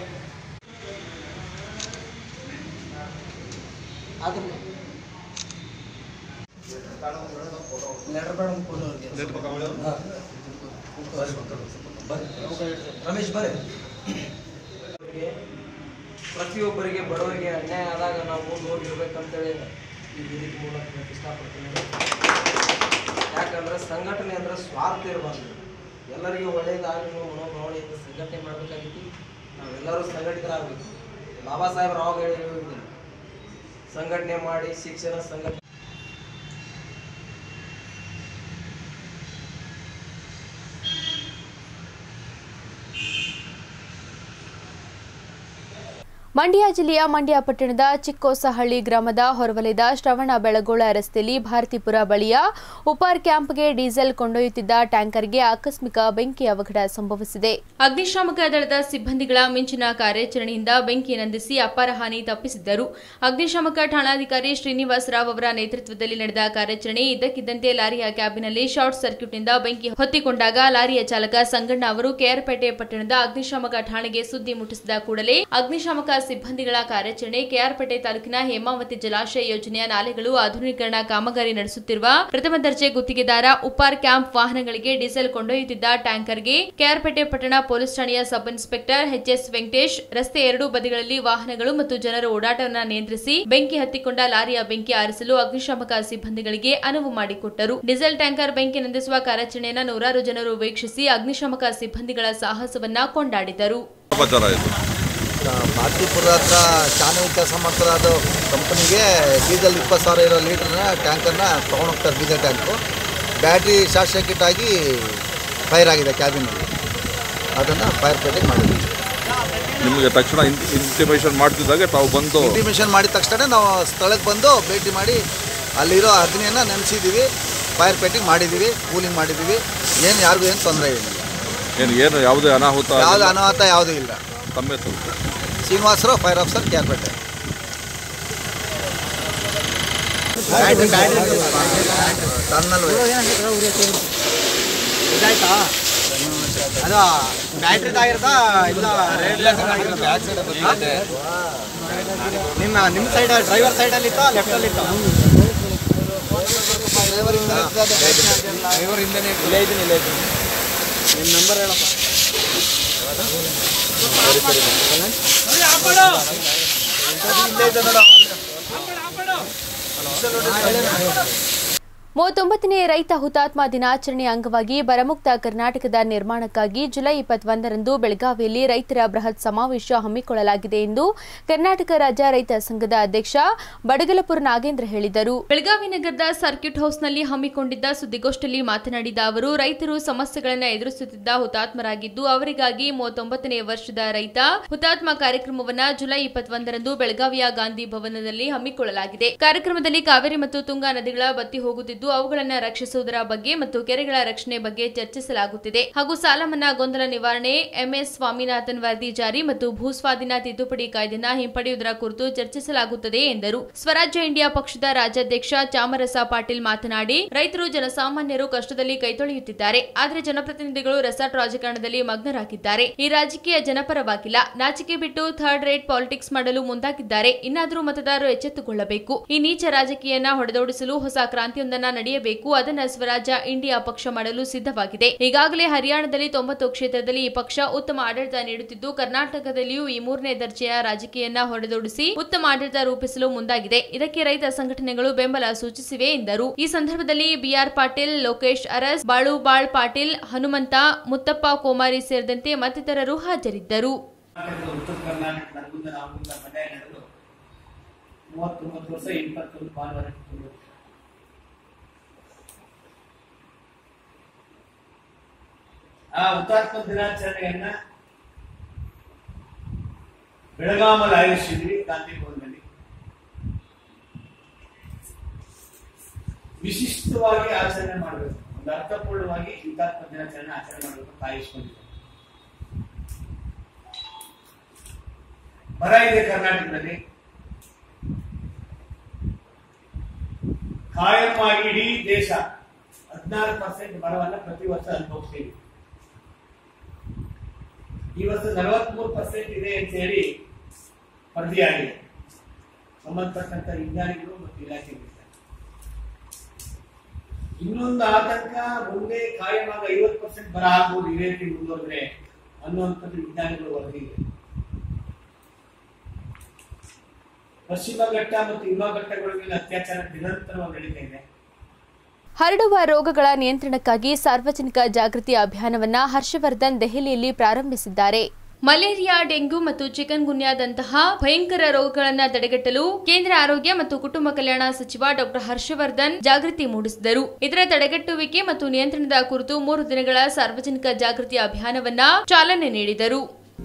ರಮೇಶ್ ಬರೇ ಪ್ರತಿಯೊಬ್ಬರಿಗೆ ಬಡವರಿಗೆ ಅನ್ಯಾಯ ಆದಾಗ ನಾವು ಮುಂದೆ ಹೋಗಿರ್ಬೇಕಂತೇಳಿ ಈ ವೇದಿಕೆ ಮೂಲಕ ಹೇಳಕ್ ಇಷ್ಟಪಡ್ತೀನಿ ಯಾಕಂದ್ರೆ ಸಂಘಟನೆ ಅಂದ್ರೆ ಸ್ವಾರ್ಥ ಇರಬಾರ್ದು ಎಲ್ಲರಿಗೂ ಒಳ್ಳೇದಾಗಲಿ ಮನೋಭಾವನೆಯಿಂದ ಸಂಘಟನೆ ಮಾಡಬೇಕಾಗಿತ್ತು ನಾವೆಲ್ಲರೂ ಸಂಘಟಿತರಾಗಬೇಕು ಬಾಬಾ ಸಾಹೇಬ್ರು ಅವಾಗ ಹೇಳಿ ಹೋಗಿದ್ದೀನಿ ಸಂಘಟನೆ ಮಾಡಿ ಶಿಕ್ಷಣ ಸಂಘಟನೆ ಮಂಡ್ಯ ಜಿಲ್ಲೆಯ ಮಂಡ್ಯ ಪಟ್ಟಣದ ಚಿಕ್ಕೋಸಹಳ್ಳಿ ಗ್ರಾಮದ ಹೊರವಲಯದ ಶ್ರವಣ ಬೆಳಗೋಳ ರಸ್ತೆಯಲ್ಲಿ ಭಾರತೀಪುರ ಬಳಿಯ ಉಪಾರ್ ಕ್ಯಾಂಪ್ಗೆ ಡೀಸೆಲ್ ಕೊಂಡೊಯ್ಯುತ್ತಿದ್ದ ಟ್ಯಾಂಕರ್ಗೆ ಆಕಸ್ಮಿಕ ಬೆಂಕಿ ಅವಘಡ ಸಂಭವಿಸಿದೆ ಅಗ್ನಿಶಾಮಕ ದಳದ ಸಿಬ್ಬಂದಿಗಳ ಮಿಂಚಿನ ಕಾರ್ಯಾಚರಣೆಯಿಂದ ಬೆಂಕಿ ನಂದಿಸಿ ಅಪಾರ ಹಾನಿ ತಪ್ಪಿಸಿದ್ದರು ಅಗ್ನಿಶಾಮಕ ಠಾಣಾಧಿಕಾರಿ ಶ್ರೀನಿವಾಸ್ ರಾವ್ ಅವರ ನೇತೃತ್ವದಲ್ಲಿ ನಡೆದ ಕಾರ್ಯಾಚರಣೆ ಇದ್ದಕ್ಕಿದ್ದಂತೆ ಲಾರಿಯ ಕ್ಯಾಬಿನಲ್ಲಿ ಶಾರ್ಟ್ ಸರ್ಕ್ಯೂಟ್ನಿಂದ ಬೆಂಕಿ ಹೊತ್ತಿಕೊಂಡಾಗ ಲಾರಿಯ ಚಾಲಕ ಸಂಗಣ್ಣ ಅವರು ಕೆಆರ್ಪೇಟೆ ಪಟ್ಟಣದ ಅಗ್ನಿಶಾಮಕ ಠಾಣೆಗೆ ಸುದ್ದಿ ಮುಟ್ಟಿಸಿದ ಕೂಡಲೇ ಅಗ್ನಿಶಾಮಕ ಸಿಬ್ಬಂದಿಗಳ ಕಾರ್ಯಾಚರಣೆ ಕೆಆರ್ಪೇಟೆ ತಾಲೂಕಿನ ಹೇಮಾವತಿ ಜಲಾಶಯ ಯೋಜನೆಯ ನಾಲೆಗಳು ಆಧುನೀಕರಣ ಕಾಮಗಾರಿ ನಡೆಸುತ್ತಿರುವ ಪ್ರಥಮ ದರ್ಜೆ ಗುತ್ತಿಗೆದಾರ ಉಪಾರ್ ಕ್ಯಾಂಪ್ ವಾಹನಗಳಿಗೆ ಡೀಸೆಲ್ ಕೊಂಡೊಯ್ಯುತ್ತಿದ್ದ ಟ್ಯಾಂಕರ್ಗೆ ಕೆಆರ್ಪೇಟೆ ಪಟ್ಟಣ ಪೊಲೀಸ್ ಠಾಣೆಯ ಸಬ್ ಇನ್ಸ್ಪೆಕ್ಟರ್ ಎಚ್ಎಸ್ ವೆಂಕಟೇಶ್ ರಸ್ತೆ ಎರಡೂ ಬದಿಗಳಲ್ಲಿ ವಾಹನಗಳು ಮತ್ತು ಜನರ ಓಡಾಟವನ್ನು ನಿಯಂತ್ರಿಸಿ ಬೆಂಕಿ ಹತ್ತಿಕೊಂಡ ಲಾರಿಯ ಬೆಂಕಿ ಆರಿಸಲು ಅಗ್ನಿಶಾಮಕ ಸಿಬ್ಬಂದಿಗಳಿಗೆ ಅನುವು ಮಾಡಿಕೊಟ್ಟರು ಡೀಸೆಲ್ ಟ್ಯಾಂಕರ್ ಬೆಂಕಿ ನಂದಿಸುವ ಕಾರ್ಯಾಚರಣೆಯನ್ನು ನೂರಾರು ಜನರು ವೀಕ್ಷಿಸಿ ಅಗ್ನಿಶಾಮಕ ಸಿಬ್ಬಂದಿಗಳ ಸಾಹಸವನ್ನ ಕೊಂಡಾಡಿದರು ಅಪಚಾರ ಆಯಿತು ಭಾರತೀಪುರ ಹತ್ರ ಚಾನಲ್ ಕೆಲಸ ಮಾಡ್ತಾರ ಕಂಪನಿಗೆ ಡೀಸೆಲ್ ಇಪ್ಪತ್ತು ಸಾವಿರ ಇರೋ ಲೀಟ್ರನ್ನ ಟ್ಯಾಂಕರ್ನ ತೊಗೊಂಡೋಗ್ತಾರೆ diesel tank battery short circuit ಆಗಿ ಫೈರ್ ಆಗಿದೆ ಕ್ಯಾಬಿನಲ್ಲಿ ಅದನ್ನು ಫೈರ್ ಫೈಟಿಂಗ್ ಮಾಡಿದ್ವಿ ನಿಮಗೆ ತಕ್ಷಣ ಇಂಟಿಮೇಷನ್ ಮಾಡ್ತಿದ್ದಾಗೆ ತಾವು ಬಂದು ಇಂಟಿಮೇಷನ್ ಮಾಡಿದ ತಕ್ಷಣ ನಾವು ಸ್ಥಳಕ್ಕೆ ಬಂದು ಭೇಟಿ ಮಾಡಿ ಅಲ್ಲಿರೋ ಅಗ್ನಿಯನ್ನು ನೆನೆಸಿದ್ದೀವಿ ಫೈರ್ ಫೈಟಿಂಗ್ ಮಾಡಿದ್ದೀವಿ ಕೂಲಿಂಗ್ ಮಾಡಿದ್ದೀವಿ ಏನು ಯಾರಿಗೂ ಏನು ತೊಂದರೆ ಇಲ್ಲ ಏನು ಏನು ಯಾವುದೇ ಅನಾಹುತ ಯಾವುದೇ ಅನಾಹುತ ಯಾವುದೂ ಇಲ್ಲ ತಮ್ಮ ಹೆಸರು ಶ್ರೀನಿವಾಸರಾವ್ ಫೈರ್ ಆಫೀಸರ್ ಕ್ಯಾರ್ಪೇಟೆ ತನ್ನಲ್ಲಿ ಅದು ಬ್ಯಾಟ್ರಿದಾಗಿರ್ತಾ ಇಲ್ಲ ನಿಮ್ಮ ನಿಮ್ಮ ಸೈಡ್ ಡ್ರೈವರ್ ಸೈಡಲ್ಲಿ ಇತ್ತಾ ಲೆಫ್ಟಲ್ಲಿ ಇತ್ತಾ ಡ್ರೈವರ್ ಹಿಂದೆನೇ ಇಲ್ಲೇ ಇದ್ದೀನಿ ಇಲ್ಲೇ ಇದ್ದೀನಿ ನಿಮ್ಮ ನಂಬರ್ ಹೇಳಪ್ಪ ಇಲ್ಲೇ ಇದೆ ನೋಡು ಮೂವತ್ತೊಂಬತ್ತನೇ ರೈತ ಹುತಾತ್ಮ ದಿನಾಚರಣೆ ಅಂಗವಾಗಿ ಬರಮುಕ್ತ ಕರ್ನಾಟಕದ ನಿರ್ಮಾಣಕ್ಕಾಗಿ ಜುಲೈ ಇಪ್ಪತ್ತೊಂದರಂದು ಬೆಳಗಾವಿಯಲ್ಲಿ ರೈತರ ಬೃಹತ್ ಸಮಾವೇಶ ಹಮ್ಮಿಕೊಳ್ಳಲಾಗಿದೆ ಎಂದು ಕರ್ನಾಟಕ ರಾಜ್ಯ ರೈತ ಸಂಘದ ಅಧ್ಯಕ್ಷ ಬಡಗಲಪುರ ನಾಗೇಂದ್ರ ಹೇಳಿದರು ಬೆಳಗಾವಿ ನಗರದ ಸರ್ಕ್ಯೂಟ್ ಹೌಸ್ನಲ್ಲಿ ಹಮ್ಮಿಕೊಂಡಿದ್ದ ಸುದ್ದಿಗೋಷ್ಠಿಯಲ್ಲಿ ಮಾತನಾಡಿದ ಅವರು ರೈತರು ಸಮಸ್ಯೆಗಳನ್ನು ಎದುರಿಸುತ್ತಿದ್ದ ಹುತಾತ್ಮರಾಗಿದ್ದು ಅವರಿಗಾಗಿ ಮೂವತ್ತೊಂಬತ್ತನೇ ವರ್ಷದ ರೈತ ಹುತಾತ್ಮ ಕಾರ್ಯಕ್ರಮವನ್ನ ಜುಲೈ ಇಪ್ಪತ್ತೊಂದರಂದು ಬೆಳಗಾವಿಯ ಗಾಂಧಿ ಭವನದಲ್ಲಿ ಹಮ್ಮಿಕೊಳ್ಳಲಾಗಿದೆ ಕಾರ್ಯಕ್ರಮದಲ್ಲಿ ಕಾವೇರಿ ಮತ್ತು ತುಂಗಾ ನದಿಗಳ ಬತ್ತಿ ಹೋಗುತ್ತಿದ್ದು ಅವುಗಳನ್ನು ರಕ್ಷಿಸುವುದರ ಬಗ್ಗೆ ಮತ್ತು ಕೆರೆಗಳ ರಕ್ಷಣೆ ಬಗ್ಗೆ ಚರ್ಚಿಸಲಾಗುತ್ತಿದೆ ಹಾಗೂ ಸಾಲ ಮನ್ನಾ ಗೊಂದಲ ನಿವಾರಣೆ ಎಂಎಸ್ ಸ್ವಾಮಿನಾಥನ್ ವರದಿ ಜಾರಿ ಮತ್ತು ಭೂಸ್ವಾಧೀನ ತಿದ್ದುಪಡಿ ಕಾಯ್ದೆನ ಹಿಂಪಡೆಯುವುದರ ಕುರಿತು ಚರ್ಚಿಸಲಾಗುತ್ತದೆ ಎಂದರು ಸ್ವರಾಜ್ಯ ಇಂಡಿಯಾ ಪಕ್ಷದ ರಾಜ್ಯಾಧ್ಯಕ್ಷ ಚಾಮರಸ ಪಾಟೀಲ್ ಮಾತನಾಡಿ ರೈತರು ಜನಸಾಮಾನ್ಯರು ಕಷ್ಟದಲ್ಲಿ ಕೈತೊಳೆಯುತ್ತಿದ್ದಾರೆ ಆದರೆ ಜನಪ್ರತಿನಿಧಿಗಳು ರೆಸಾರ್ಟ್ ರಾಜಕಾರಣದಲ್ಲಿ ಮಗ್ನರಾಗಿದ್ದಾರೆ ಈ ರಾಜಕೀಯ ಜನಪರವಾಗಿಲ್ಲ ನಾಚಿಕೆ ಬಿಟ್ಟು ಥರ್ಡ್ ರೇಟ್ ಪಾಲಿಟಿಕ್ಸ್ ಮಾಡಲು ಮುಂದಾಗಿದ್ದಾರೆ ಇನ್ನಾದರೂ ಮತದಾರರು ಎಚ್ಚೆತ್ತುಕೊಳ್ಳಬೇಕು ಈ ನೀಚ ರಾಜಕೀಯನ ಹೊಡೆದೋಡಿಸಲು ಹೊಸ ಕ್ರಾಂತಿಯೊಂದನ್ನ ನಡೆಯಬೇಕು ಅದನ್ನ ಸ್ವರಾಜ್ಯ ಇಂಡಿಯಾ ಪಕ್ಷ ಮಾಡಲು ಸಿದ್ಧವಾಗಿದೆ ಈಗಾಗಲೇ ಹರಿಯಾಣದಲ್ಲಿ ತೊಂಬತ್ತು ಕ್ಷೇತ್ರದಲ್ಲಿ ಈ ಪಕ್ಷ ಉತ್ತಮ ಆಡಳಿತ ನೀಡುತ್ತಿದ್ದು ಕರ್ನಾಟಕದಲ್ಲಿಯೂ ಈ ಮೂರನೇ ದರ್ಜೆಯ ರಾಜಕೀಯನ ಹೊಡೆದೋಡಿಸಿ ಉತ್ತಮ ಆಡಳಿತ ರೂಪಿಸಲು ಮುಂದಾಗಿದೆ ಇದಕ್ಕೆ ರೈತ ಸಂಘಟನೆಗಳು ಬೆಂಬಲ ಸೂಚಿಸಿವೆ ಎಂದರು ಈ ಸಂದರ್ಭದಲ್ಲಿ ಬಿಆರ್ ಪಾಟೀಲ್ ಲೋಕೇಶ್ ಅರಸ್ ಬಾಳುಬಾಳ್ ಪಾಟೀಲ್ ಹನುಮಂತ ಮುತ್ತಪ್ಪ ಕೋಮಾರಿ ಸೇರಿದಂತೆ ಮತ್ತಿತರರು ಹಾಜರಿದ್ದರು ಉತ್ತರ ಕರ್ನಾಟಕ ನರಗುಂದ ರಾಮಗುಂದ ಮಂಡ್ಯ ನಡೆದು ಮೂವತ್ತೊಂಬತ್ತು ವರ್ಷ ಇಪ್ಪತ್ತೊಂದು ಭಾನುವಾರ ತುಂಬಿದೆ. ಆ ಹುತಾತ್ಮ ದಿನಾಚರಣೆಯನ್ನ ಬೆಳಗಾಮಲ್ಲಿ ಆಯೋಜಿಸಿದ್ವಿ ಗಾಂಧಿ ಭವನದಲ್ಲಿ ವಿಶಿಷ್ಟವಾಗಿ ಆಚರಣೆ ಮಾಡಬೇಕು ಒಂದು ಅರ್ಥಪೂರ್ಣವಾಗಿ ಹುತಾತ್ಮ ದಿನಾಚರಣೆ ಆಚರಣೆ ಮಾಡಬೇಕು ಕಾಯಿಸ್ಕೊಂಡಿದೆ ಬರ ಇದೆ ಕರ್ನಾಟಕದಲ್ಲಿ ಕಾಯಂ ಆಗಿ ಇಡೀ ದೇಶ ಹದಿನಾರು ಪರ್ಸೆಂಟ್ ಬರವನ್ನ ಪ್ರತಿ ವರ್ಷ ಅನುಭವಿಸ್ತೀವಿ ಈ ವರ್ಷ ನಲವತ್ಮೂರು ಪರ್ಸೆಂಟ್ ಇದೆ ಅಂತ ಹೇಳಿ ವರದಿಯಾಗಿದೆ ಸಂಬಂಧಪಟ್ಟಂತ ವಿಜ್ಞಾನಿಗಳು ಮತ್ತು ಇಲಾಖೆಗಳಿದ್ದಾರೆ ಇನ್ನೊಂದು ಆತಂಕ ಮುಂದೆ ಕಾಯಮಾಗ ಐವತ್ತು ಪರ್ಸೆಂಟ್ ಬರ ಆಗ್ಬೋದು ಇದೇ ರೀತಿ ಮುಂದುವರೆದ್ರೆ ಅನ್ನುವಂಥದ್ದು ವಿಜ್ಞಾನಿಗಳು ವರದಿ ಇದೆ ಪಶ್ಚಿಮ ಘಟ್ಟ ಮತ್ತು ಹಿಮ ಘಟ್ಟಗಳ ಮೇಲೆ ಅತ್ಯಾಚಾರ ನಿರಂತರವಾಗಿ ನಡೀತಾ ಇದೆ ಹರಡುವ ರೋಗಗಳ ನಿಯಂತ್ರಣಕ್ಕಾಗಿ ಸಾರ್ವಜನಿಕ ಜಾಗೃತಿ ಅಭಿಯಾನವನ್ನ ಹರ್ಷವರ್ಧನ್ ದೆಹಲಿಯಲ್ಲಿ ಪ್ರಾರಂಭಿಸಿದ್ದಾರೆ ಮಲೇರಿಯಾ ಡೆಂಗ್ಯೂ ಮತ್ತು ಚಿಕನ್ ಗುನ್ಯಾದಂತಹ ಭಯಂಕರ ರೋಗಗಳನ್ನು ತಡೆಗಟ್ಟಲು ಕೇಂದ್ರ ಆರೋಗ್ಯ ಮತ್ತು ಕುಟುಂಬ ಕಲ್ಯಾಣ ಸಚಿವ ಡಾಕ್ಟರ್ ಹರ್ಷವರ್ಧನ್ ಜಾಗೃತಿ ಮೂಡಿಸಿದರು ಇದರ ತಡೆಗಟ್ಟುವಿಕೆ ಮತ್ತು ನಿಯಂತ್ರಣದ ಕುರಿತು ಮೂರು ದಿನಗಳ ಸಾರ್ವಜನಿಕ ಜಾಗೃತಿ ಅಭಿಯಾನವನ್ನ ಚಾಲನೆ ನೀಡಿದರು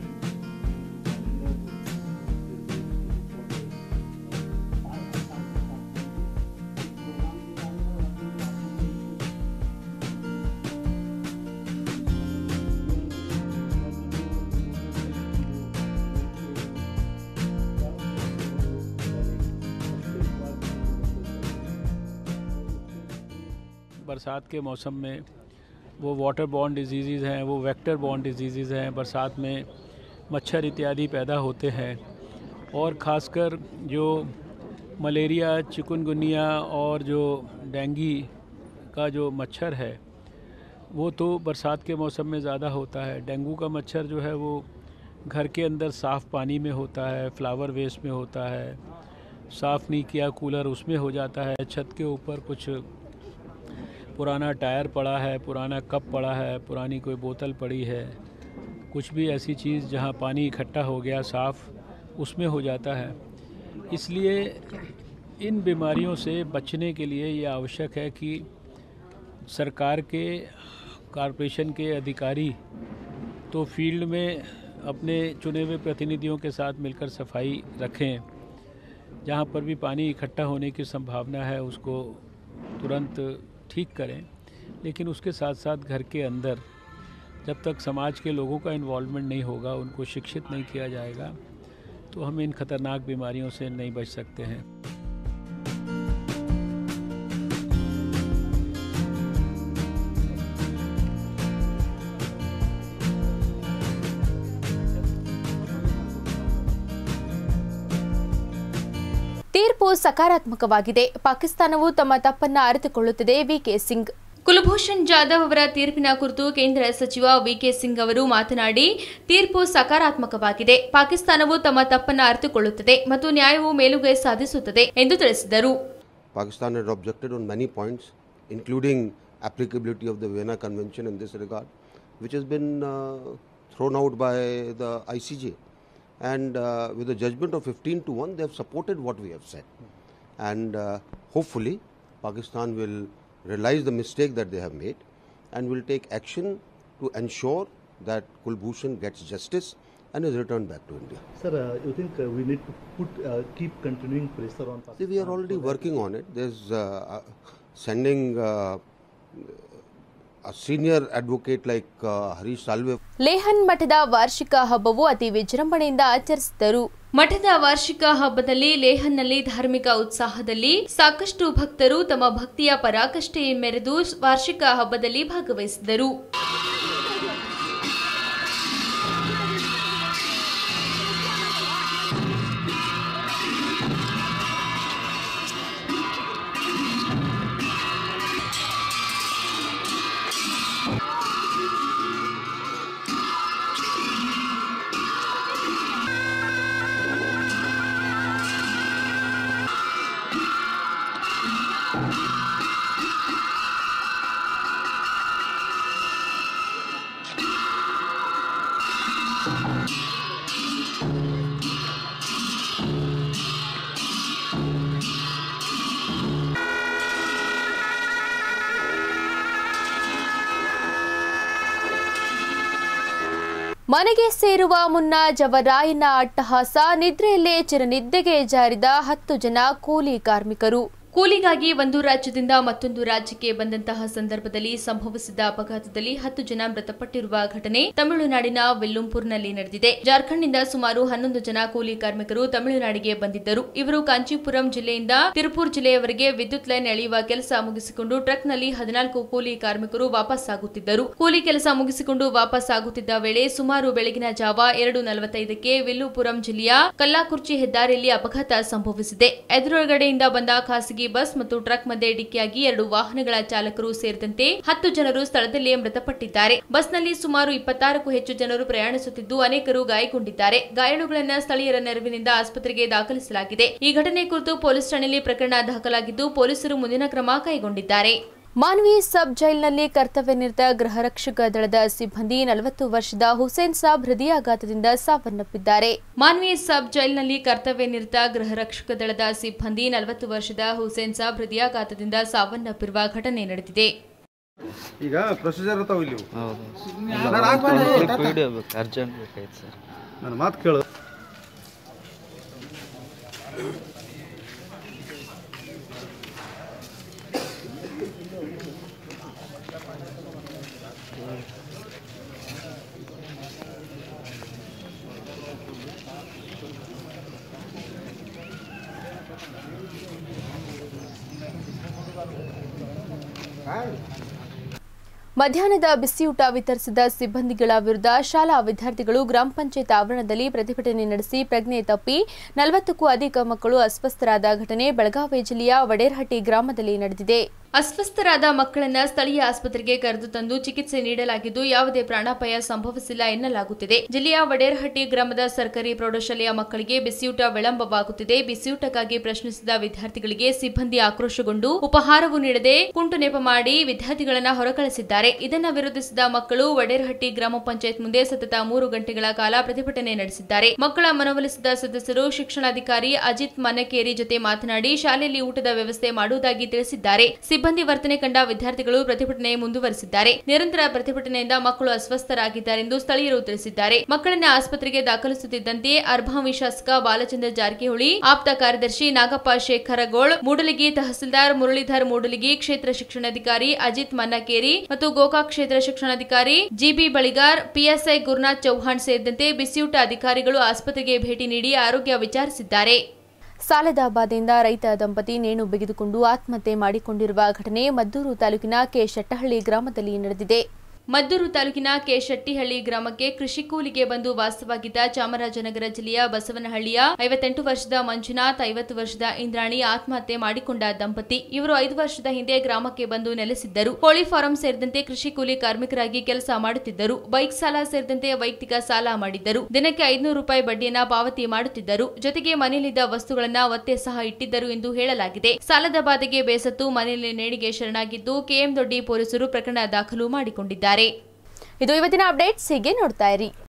बरसात के मौसम में वो वाटर बॉर्न डिजीज़ हैं वो वेक्टर बॉर्न डिजीज़ हैं बरसात में मच्छर इत्यादि पैदा होते हैं और ख़ासकर जो मलेरिया चिकनगुनिया और जो डेंगी का जो मच्छर है वो तो बरसात के मौसम में ज़्यादा होता है डेंगू का मच्छर जो है वो घर के अंदर साफ़ पानी में होता है फ्लावर वेस्ट में होता है साफ़ नहीं किया कूलर उसमें हो जाता है छत के ऊपर कुछ पुराना टायर पड़ा है पुराना कप पड़ा है पुरानी कोई बोतल पड़ी है कुछ भी ऐसी चीज़ जहाँ पानी इकट्ठा हो गया साफ़ उसमें हो जाता है इसलिए इन बीमारियों से बचने के लिए ये आवश्यक है कि सरकार के कॉरपोरेशन के अधिकारी तो फील्ड में अपने चुने हुए प्रतिनिधियों के साथ मिलकर सफाई रखें जहाँ पर भी पानी इकट्ठा होने की संभावना है उसको तुरंत ठीक करें लेकिन उसके साथ साथ घर के अंदर जब तक समाज के लोगों का इन्वॉल्वमेंट नहीं होगा उनको शिक्षित नहीं किया जाएगा तो हम इन खतरनाक बीमारियों से नहीं बच सकते हैं ತೀರ್ಪು ಸಕಾರಾತ್ಮಕವಾಗಿದೆ ಪಾಕಿಸ್ತಾನವು ತಮ್ಮ ತಪ್ಪನ್ನ ಅರಿತುಕೊಳ್ಳುತ್ತದೆ ವಿಕೆ ಸಿಂಗ್ ಕುಲಭೂಷಣ್ ಜಾಧವ್ ಅವರ ತೀರ್ಪಿನ ಕುರಿತು ಕೇಂದ್ರ ಸಚಿವ ವಿಕೆ ಸಿಂಗ್ ಅವರು ಮಾತನಾಡಿ ತೀರ್ಪು ಸಕಾರಾತ್ಮಕವಾಗಿದೆ ಪಾಕಿಸ್ತಾನವು ತಮ್ಮ ತಪ್ಪನ್ನ ಅರಿತುಕೊಳ್ಳುತ್ತದೆ ಮತ್ತು ನ್ಯಾಯವು ಮೇಲುಗೈ ಸಾಧಿಸುತ್ತದೆ ಎಂದು ತಿಳಿಸಿದರು Pakistan had objected on many points, including applicability of the Vienna Convention in this regard, which has been uh, thrown out by the ICJ. And uh, with a judgment of 15 to 1, they have supported what we have said. And uh, hopefully, Pakistan will realize the mistake that they have made and will take action to ensure that Kulbhushan gets justice and is returned back to India. Sir, uh, you think uh, we need to put uh, keep continuing pressure on Pakistan? See, we are already working on it. There's uh, uh, sending uh, a senior advocate like uh, Harish Salve ಲೇಹನ್ ಮಠದ ವಾರ್ಷಿಕ ಹಬ್ಬವು ಅತಿ ವಿಜೃಂಭಣೆಯಿಂದ ಆಚರಿಸಿದರು ಮಠದ ವಾರ್ಷಿಕ ಹಬ್ಬದಲ್ಲಿ ಲೇಹನ್ನಲ್ಲಿ ಧಾರ್ಮಿಕ ಉತ್ಸಾಹದಲ್ಲಿ ಸಾಕಷ್ಟು ಭಕ್ತರು ತಮ್ಮ ಭಕ್ತಿಯ ಪರಾಕಷ್ಟೆ ಮೆರೆದು ವಾರ್ಷಿಕ ಹಬ್ಬದಲ್ಲಿ ಭಾಗವಹಿಸಿದರು ಮನೆಗೆ ಸೇರುವ ಮುನ್ನ ಜವರಾಯನ ಅಟ್ಟಹಾಸ ನಿದ್ರೆಯಲ್ಲೇ ಚಿರನಿದ್ದೆಗೆ ಜಾರಿದ ಹತ್ತು ಜನ ಕೂಲಿ ಕಾರ್ಮಿಕರು ಕೂಲಿಗಾಗಿ ಒಂದು ರಾಜ್ಯದಿಂದ ಮತ್ತೊಂದು ರಾಜ್ಯಕ್ಕೆ ಬಂದಂತಹ ಸಂದರ್ಭದಲ್ಲಿ ಸಂಭವಿಸಿದ ಅಪಘಾತದಲ್ಲಿ ಹತ್ತು ಜನ ಮೃತಪಟ್ಟಿರುವ ಘಟನೆ ತಮಿಳುನಾಡಿನ ವೆಲ್ಲುಂಪುರ್ನಲ್ಲಿ ನಡೆದಿದೆ ಜಾರ್ಖಂಡ್ನಿಂದ ಸುಮಾರು ಹನ್ನೊಂದು ಜನ ಕೂಲಿ ಕಾರ್ಮಿಕರು ತಮಿಳುನಾಡಿಗೆ ಬಂದಿದ್ದರು ಇವರು ಕಾಂಚೀಪುರಂ ಜಿಲ್ಲೆಯಿಂದ ತಿರುಪೂರ್ ಜಿಲ್ಲೆಯವರೆಗೆ ವಿದ್ಯುತ್ ಲೈನ್ ಎಳೆಯುವ ಕೆಲಸ ಮುಗಿಸಿಕೊಂಡು ಟ್ರಕ್ನಲ್ಲಿ ಹದಿನಾಲ್ಕು ಕೂಲಿ ಕಾರ್ಮಿಕರು ವಾಪಸ್ ಆಗುತ್ತಿದ್ದರು ಕೂಲಿ ಕೆಲಸ ಮುಗಿಸಿಕೊಂಡು ವಾಪಸ್ ಆಗುತ್ತಿದ್ದ ವೇಳೆ ಸುಮಾರು ಬೆಳಗಿನ ಜಾವ ಎರಡು ನಲವತ್ತೈದಕ್ಕೆ ವಿಲ್ಲುಪುರಂ ಜಿಲ್ಲೆಯ ಕಲ್ಲಾಕುರ್ಚಿ ಹೆದ್ದಾರಿಯಲ್ಲಿ ಅಪಘಾತ ಸಂಭವಿಸಿದೆ ಎದುರುಗಡೆಯಿಂದ ಬಂದ ಖಾಸಗಿ ಬಸ್ ಮತ್ತು ಟ್ರಕ್ ಮಧ್ಯೆ ಡಿಕ್ಕಿಯಾಗಿ ಎರಡು ವಾಹನಗಳ ಚಾಲಕರು ಸೇರಿದಂತೆ ಹತ್ತು ಜನರು ಸ್ಥಳದಲ್ಲಿಯೇ ಮೃತಪಟ್ಟಿದ್ದಾರೆ ಬಸ್ನಲ್ಲಿ ಸುಮಾರು ಇಪ್ಪತ್ತಾರಕ್ಕೂ ಹೆಚ್ಚು ಜನರು ಪ್ರಯಾಣಿಸುತ್ತಿದ್ದು ಅನೇಕರು ಗಾಯಗೊಂಡಿದ್ದಾರೆ ಗಾಯಾಳುಗಳನ್ನ ಸ್ಥಳೀಯರ ನೆರವಿನಿಂದ ಆಸ್ಪತ್ರೆಗೆ ದಾಖಲಿಸಲಾಗಿದೆ ಈ ಘಟನೆ ಕುರಿತು ಪೊಲೀಸ್ ಠಾಣೆಯಲ್ಲಿ ಪ್ರಕರಣ ದಾಖಲಾಗಿದ್ದು ಪೊಲೀಸರು ಮುಂದಿನ ಕ್ರಮ ಕೈಗೊಂಡಿದ್ದಾರೆ ಮಾನ್ವಿ ಸಬ್ ಜೈಲ್ನಲ್ಲಿ ಕರ್ತವ್ಯ ನಿರತ ಗೃಹ ರಕ್ಷಕ ದಳದ ಸಿಬ್ಬಂದಿ ನಲವತ್ತು ವರ್ಷದ ಹುಸೇನ್ ಸಾಬ್ ಹೃದಯಾಘಾತದಿಂದ ಸಾವನ್ನಪ್ಪಿದ್ದಾರೆ ಮಾನ್ವಿ ಸಬ್ ಜೈಲ್ನಲ್ಲಿ ಕರ್ತವ್ಯ ನಿರತ ಗೃಹ ರಕ್ಷಕ ದಳದ ಸಿಬ್ಬಂದಿ ನಲವತ್ತು ವರ್ಷದ ಹುಸೇನ್ ಸಾಬ್ ಹೃದಯಾಘಾತದಿಂದ ಸಾವನ್ನಪ್ಪಿರುವ ಘಟನೆ ನಡೆದಿದೆ ಈಗ ಪ್ರೊಸೀಜರ್ ಇರ್ತಾವ ಇಲ್ಲಿ ಅರ್ಜೆಂಟ್ ಬೇಕಾಯ್ತು ಸರ್ ನನ್ನ ಮಾತು ಕೇಳು ಮಧ್ಯಾಹ್ನದ ಬಿಸಿಯೂಟ ವಿತರಿಸಿದ ಸಿಬ್ಬಂದಿಗಳ ವಿರುದ್ಧ ಶಾಲಾ ವಿದ್ಯಾರ್ಥಿಗಳು ಗ್ರಾಮ ಪಂಚಾಯತ್ ಆವರಣದಲ್ಲಿ ಪ್ರತಿಭಟನೆ ನಡೆಸಿ ಪ್ರಜ್ಞೆ ತಪ್ಪಿ ನಲವತ್ತಕ್ಕೂ ಅಧಿಕ ಮಕ್ಕಳು ಅಸ್ವಸ್ಥರಾದ ಘಟನೆ ಬೆಳಗಾವಿ ಜಿಲ್ಲೆಯ ವಡೇರ್ಹಟ್ಟಿ ಗ್ರಾಮದಲ್ಲಿ ನಡೆದಿದೆ ಅಸ್ವಸ್ಥರಾದ ಮಕ್ಕಳನ್ನ ಸ್ಥಳೀಯ ಆಸ್ಪತ್ರೆಗೆ ಕರೆದು ತಂದು ಚಿಕಿತ್ಸೆ ನೀಡಲಾಗಿದ್ದು ಯಾವುದೇ ಪ್ರಾಣಾಪಾಯ ಸಂಭವಿಸಿಲ್ಲ ಎನ್ನಲಾಗುತ್ತಿದೆ ಜಿಲ್ಲೆಯ ವಡೇರಹಟ್ಟಿ ಗ್ರಾಮದ ಸರ್ಕಾರಿ ಪ್ರೌಢಶಾಲೆಯ ಮಕ್ಕಳಿಗೆ ಬಿಸಿಯೂಟ ವಿಳಂಬವಾಗುತ್ತಿದೆ ಬಿಸಿಯೂಟಕ್ಕಾಗಿ ಪ್ರಶ್ನಿಸಿದ ವಿದ್ಯಾರ್ಥಿಗಳಿಗೆ ಸಿಬ್ಬಂದಿ ಆಕ್ರೋಶಗೊಂಡು ಉಪಹಾರವು ನೀಡದೆ ಕುಂಟು ನೆಪ ಮಾಡಿ ವಿದ್ಯಾರ್ಥಿಗಳನ್ನ ಹೊರಕಳಿಸಿದ್ದಾರೆ ಇದನ್ನ ವಿರೋಧಿಸಿದ ಮಕ್ಕಳು ವಡೇರಹಟ್ಟಿ ಗ್ರಾಮ ಪಂಚಾಯತ್ ಮುಂದೆ ಸತತ ಮೂರು ಗಂಟೆಗಳ ಕಾಲ ಪ್ರತಿಭಟನೆ ನಡೆಸಿದ್ದಾರೆ ಮಕ್ಕಳ ಮನವೊಲಿಸಿದ ಸದಸ್ಯರು ಶಿಕ್ಷಣಾಧಿಕಾರಿ ಅಜಿತ್ ಮನ್ನಕೇರಿ ಜೊತೆ ಮಾತನಾಡಿ ಶಾಲೆಯಲ್ಲಿ ಊಟದ ವ್ಯವಸ್ಥೆ ಮಾಡುವುದಾಗಿ ತಿಳಿಸಿದ್ದಾರೆ ಸಿಬ್ಬಂದಿ ವರ್ತನೆ ಕಂಡ ವಿದ್ಯಾರ್ಥಿಗಳು ಪ್ರತಿಭಟನೆ ಮುಂದುವರೆಸಿದ್ದಾರೆ ನಿರಂತರ ಪ್ರತಿಭಟನೆಯಿಂದ ಮಕ್ಕಳು ಅಸ್ವಸ್ಥರಾಗಿದ್ದಾರೆಂದು ಸ್ಥಳೀಯರು ತಿಳಿಸಿದ್ದಾರೆ ಮಕ್ಕಳನ್ನ ಆಸ್ಪತ್ರೆಗೆ ದಾಖಲಿಸುತ್ತಿದ್ದಂತೆ ಅರ್ಭಾವಿ ಶಾಸಕ ಬಾಲಚಂದ್ರ ಜಾರಕಿಹೊಳಿ ಆಪ್ತ ಕಾರ್ಯದರ್ಶಿ ನಾಗಪ್ಪ ಶೇಖರಗೋಳ್ ಮೂಡಲಗಿ ತಹಸೀಲ್ದಾರ್ ಮುರಳೀಧರ್ ಮೂಡಲಗಿ ಕ್ಷೇತ್ರ ಶಿಕ್ಷಣಾಧಿಕಾರಿ ಅಜಿತ್ ಮನ್ನಕೇರಿ ಮತ್ತು ಗೋಕಾಕ್ ಕ್ಷೇತ್ರ ಶಿಕ್ಷಣಾಧಿಕಾರಿ ಜಿಬಿ ಬಳಿಗಾರ್ ಪಿಎಸ್ಐ ಗುರುನಾಥ್ ಚೌಹಾಣ್ ಸೇರಿದಂತೆ ಬಿಸಿಯೂಟ ಅಧಿಕಾರಿಗಳು ಆಸ್ಪತ್ರೆಗೆ ಭೇಟಿ ನೀಡಿ ಆರೋಗ್ಯ ವಿಚಾರಿಸಿದ್ದಾರೆ ಸಾಲದ ಬಾಧೆಯಿಂದ ರೈತ ದಂಪತಿ ನೇಣು ಬಿಗಿದುಕೊಂಡು ಆತ್ಮಹತ್ಯೆ ಮಾಡಿಕೊಂಡಿರುವ ಘಟನೆ ಮದ್ದೂರು ತಾಲೂಕಿನ ಕೆ ಶೆಟ್ಟಹಳ್ಳಿ ಗ್ರಾಮದಲ್ಲಿ ನಡೆದಿದೆ ಮದ್ದೂರು ತಾಲೂಕಿನ ಕೆ ಶೆಟ್ಟಿಹಳ್ಳಿ ಗ್ರಾಮಕ್ಕೆ ಕೃಷಿ ಕೂಲಿಗೆ ಬಂದು ವಾಸವಾಗಿದ್ದ ಚಾಮರಾಜನಗರ ಜಿಲ್ಲೆಯ ಬಸವನಹಳ್ಳಿಯ ಐವತ್ತೆಂಟು ವರ್ಷದ ಮಂಜುನಾಥ್ ಐವತ್ತು ವರ್ಷದ ಇಂದ್ರಾಣಿ ಆತ್ಮಹತ್ಯೆ ಮಾಡಿಕೊಂಡ ದಂಪತಿ ಇವರು ಐದು ವರ್ಷದ ಹಿಂದೆ ಗ್ರಾಮಕ್ಕೆ ಬಂದು ನೆಲೆಸಿದ್ದರು ಕೋಳಿ ಫಾರಂ ಸೇರಿದಂತೆ ಕೃಷಿ ಕೂಲಿ ಕಾರ್ಮಿಕರಾಗಿ ಕೆಲಸ ಮಾಡುತ್ತಿದ್ದರು ಬೈಕ್ ಸಾಲ ಸೇರಿದಂತೆ ವೈಯಕ್ತಿಕ ಸಾಲ ಮಾಡಿದ್ದರು ದಿನಕ್ಕೆ ಐದುನೂರು ರೂಪಾಯಿ ಬಡ್ಡಿಯನ್ನ ಪಾವತಿ ಮಾಡುತ್ತಿದ್ದರು ಜೊತೆಗೆ ಮನೆಯಲ್ಲಿದ್ದ ವಸ್ತುಗಳನ್ನ ಒತ್ತೆ ಸಹ ಇಟ್ಟಿದ್ದರು ಎಂದು ಹೇಳಲಾಗಿದೆ ಸಾಲದ ಬಾಧೆಗೆ ಬೇಸತ್ತು ಮನೆಯಲ್ಲಿ ನೇಣಿಗೆ ಶರಣಾಗಿದ್ದು ಕೆಎಂ ದೊಡ್ಡಿ ಪೊಲೀಸರು ಪ್ರಕರಣ ದಾಖಲು ಮಾಡಿಕೊಂಡಿದ್ದಾರೆ ಇದು ಇವತ್ತಿನ ಅಪ್ಡೇಟ್ಸ್ ಹೀಗೆ ನೋಡ್ತಾ ಇರಿ